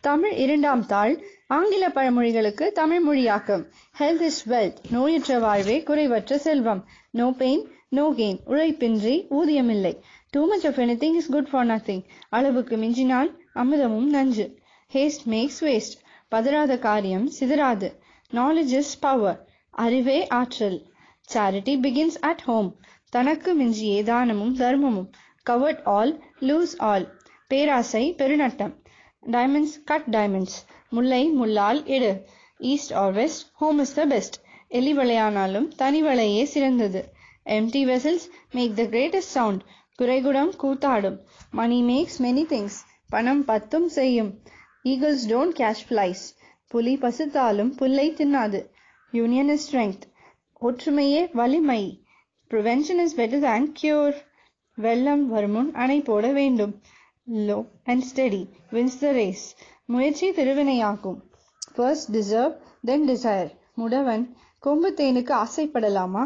தமிழ் இரண்டாம் தாள் ஆங்கில பழமொழிகளுக்கு தமிழ் மொழியாக்கம் ஹெல்த் இஸ் வெல்த் நோயற்ற வாழ்வே குறைவற்ற செல்வம் நோ பெயின் நோ கெயின் உழைப்பின்றி ஊதியமில்லை too much of anything is good for nothing அளவுக்கு மிஞ்சினால் அமுதமும் நஞ்சு ஹேஸ்ட் மேக்ஸ் வேஸ்ட் பதறாத காரியம் சிதறாது நாலேஜ் இஸ் பவர் அறிவே ஆற்றல் சேரிட்டி பிகின்ஸ் அட் ஹோம் தனக்கு மிஞ்சியே தானமும் தர்மமும் கவர்ட் ஆல் லூஸ் ஆல் பேராசை பெருநட்டம் டைமண்ட்ஸ் கட் டைமண்ட்ஸ் முல்லை முள்ளால் எடு east or west home is the best எலி வளையானாலும் தனி வளையே சிறந்தது empty vessels make the greatest sound குறைகுடம் கூத்தாடும் மணி மேக்ஸ் மெனி திங்ஸ் பணம் பத்தும் செய்யும் ஈகிள்ஸ் டோன்ட் கேஷ் ஃப்ளைஸ் புலி பசுத்தாலும் புல்லை தின்னாது யூனியன் இஸ் ஸ்ட்ரெங்க் ஒற்றுமையே வலிமை prevention is better than cure வெள்ளம் வருமுன் அணை போட வேண்டும் slow and steady wins the race முயற்சி திருவினையாக்கும் ஃபர்ஸ்ட் டிசர்வ் தென் டிசைர் முடவன் கொம்பு தேனுக்கு ஆசைப்படலாமா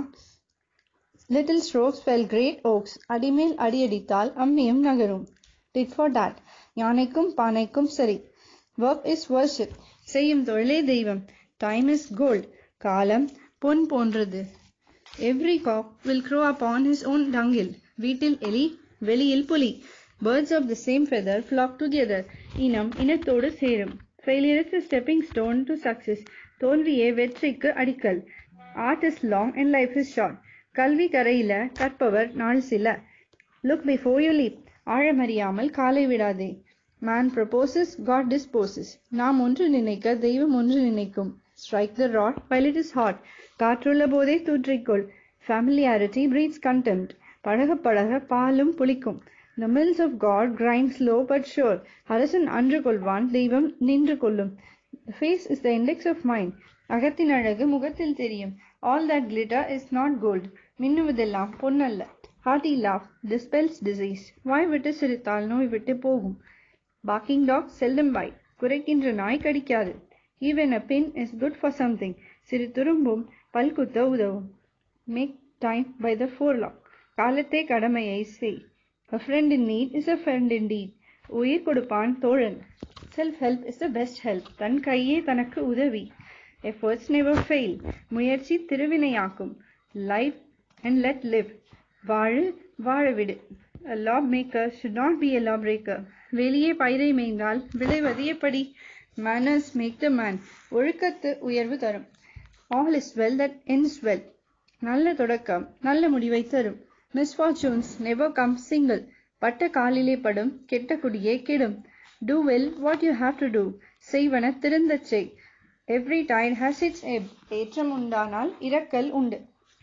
little strokes fell great oaks அடிமேல் அடியடித்தால் அம்மியும் நகரும் டிட் ஃபார் டேட் யானைக்கும் பானைக்கும் சரி ஒர்க் இஸ் வர்ஷிப் செய்யும் தொழிலே தெய்வம் டைம் இஸ் கோல்ட் காலம் பொன் போன்றது every cock will crow upon his own dunghill வீட்டில் எலி வெளியில் புலி birds of the same feather flock together இனம் இனத்தோடு சேரும் failure is stepping stone to success தோல்வியே வெற்றிக்கு அடிக்கல் art is long and life is short கல்வி கரையில கற்பவர் நாள் சில லுக் பிஃபோர் யூ லீப் ஆழமறியாமல் காலை விடாதே மேன் ப்ரப்போசஸ் காட் டிஸ்போசஸ் நாம் ஒன்று நினைக்க தெய்வம் ஒன்று நினைக்கும் strike the rod while it is hot காற்றுள்ள போதே தூற்றிக்கொள் ஃபேமிலியாரிட்டி பிரீட்ஸ் கண்டெம்ட் பழக பழக பாலும் புளிக்கும் The mills of God grind slow but sure. அரசன் அன்று கொள்வான் தெய்வம் நின்று கொள்ளும் The face is the index of mind. அகத்தின் அழகு முகத்தில் தெரியும் all that glitter is not gold மின்னுவதெல்லாம் பொன்னல்ல ஹார்ட்டி லாஃப் டிஸ்பெல்ஸ் டிசீஸ் வாய் விட்டு சிரித்தால் நோய் விட்டு போகும் பாக்கிங் டாக் செல்டம் பை குறைக்கின்ற நாய் கடிக்காது even a pin is good for something சிறு துரும்பும் பல்குத்த உதவும் make time by the forelock காலத்தே கடமையை செய் A friend in need is a friend indeed. உயிர் கொடுப்பான் தோழன் self help is the best help தன் கையே தனக்கு உதவி எஃபர்ட்ஸ் நெவர் ஃபெயில் முயற்சி திருவினையாக்கும் லைஃப் அண்ட் லெட் லிவ் வாழு வாழ விடு A law maker should not be a law breaker. வெளியே பயிரை மேய்ந்தால் விளைவது எப்படி manners மேக் த மேன் ஒழுக்கத்து உயர்வு தரும் all is well that ends well நல்ல தொடக்கம் நல்ல முடிவை தரும் மிஸ்ஃபார்ச்சூன்ஸ் நெவர் கம் சிங்கிள் பட்ட காலிலே படும் கெட்ட குடியே கெடும் do well what you have to do செய்வன திருந்தச் செய் எவ்ரி டைட் ஹேஸ் இட்ஸ் எப் ஏற்றம் உண்டானால் இரக்கல் உண்டு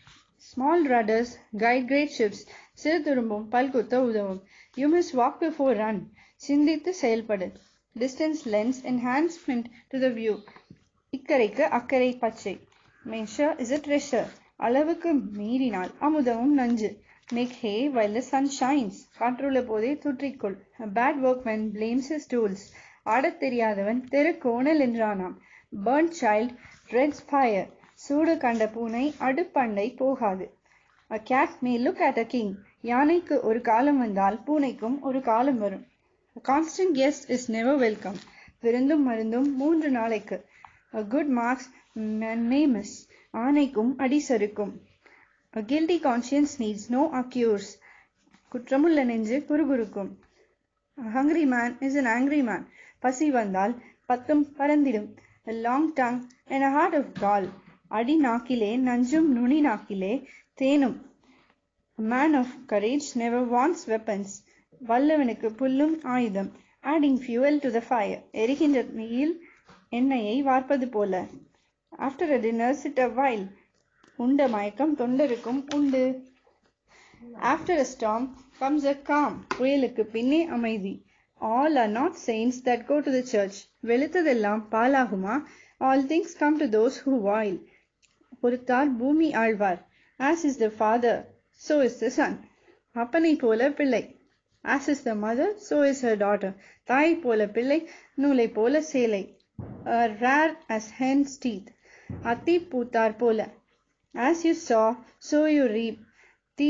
small rudders guide great ships சிறு துரும்பும் பல்குத்த உதவும் you must walk before run சிந்தித்து செயல்படு distance lends enhancement to the view இக்கரைக்கு அக்கறை பச்சை மெஷர் இஸ் அ ட்ரெஷர் அளவுக்கு மீறினால் அமுதமும் நஞ்சு make hay while the sun shines காற்றுள்ள போதே தூற்றிக்கொள் bad work man blames his tools ஆடத் தெரியாதவன் தெரு கோணல் என்றானாம் பேர்ன் சைல்ட் ரெட்ஸ் ஃபயர் சூடு கண்ட பூனை அடுப்பண்டை போகாது a cat may look at a king யானைக்கு ஒரு காலம் வந்தால் பூனைக்கும் ஒரு காலம் வரும் constant guest is never welcome விருந்தும் மருந்தும் மூன்று நாளைக்கு a good marks may miss ஆணைக்கும் அடி சறுக்கும் A guilty conscience needs no accuse. குற்றமுள்ள நெஞ்சு குறுகுறுக்கும் A hungry man is an angry man. பசி வந்தால் பத்தும் பறந்திடும் A long tongue and a heart of gall. அடி நாக்கிலே நஞ்சும் நுனி நாக்கிலே தேனும் A man of courage never wants weapons. வல்லவனுக்கு புல்லும் ஆயுதம் adding fuel to the fire. எரிகின்ற தீயில் எண்ணெயை வார்ப்பது போல After a dinner sit a while. உண்ட மயக்கம் தொண்டருக்கும் உண்டு after a storm comes a calm புயலுக்கு பின்னே அமைதி all are not saints that go to the church வெளுத்ததெல்லாம் பாலாகுமா all things come to those who வாயில் பொறுத்தார் பூமி ஆழ்வார் as is the father so is the son அப்பனை போல பிள்ளை as is the mother so is her daughter தாய் போல பிள்ளை நூலை போல சேலை ரேர் அஸ் ஹென்ஸ் டீத் அத்தி பூத்தார் போல As you sow, so you reap.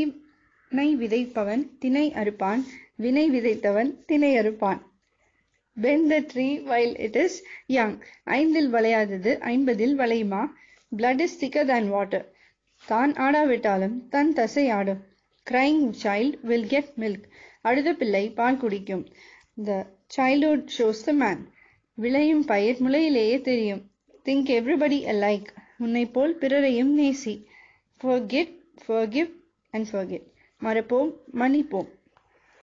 தீனை விதைப்பவன் தினை அறுப்பான் வினை விதைத்தவன் தினை அறுப்பான் bend the tree while it is young ஐந்தில் வளையாதது ஐம்பதில் வளையுமா blood is thicker than water தான் ஆடாவிட்டாலும் தன் தசை ஆடும் crying child will get milk அழுத பிள்ளை பால் குடிக்கும் the childhood shows the man விளையும் பயிர் முளையிலேயே தெரியும் think everybody alike உன்னை போல் பிறரையும் நேசி forget forgive and forget மறப்போம் மன்னிப்போம்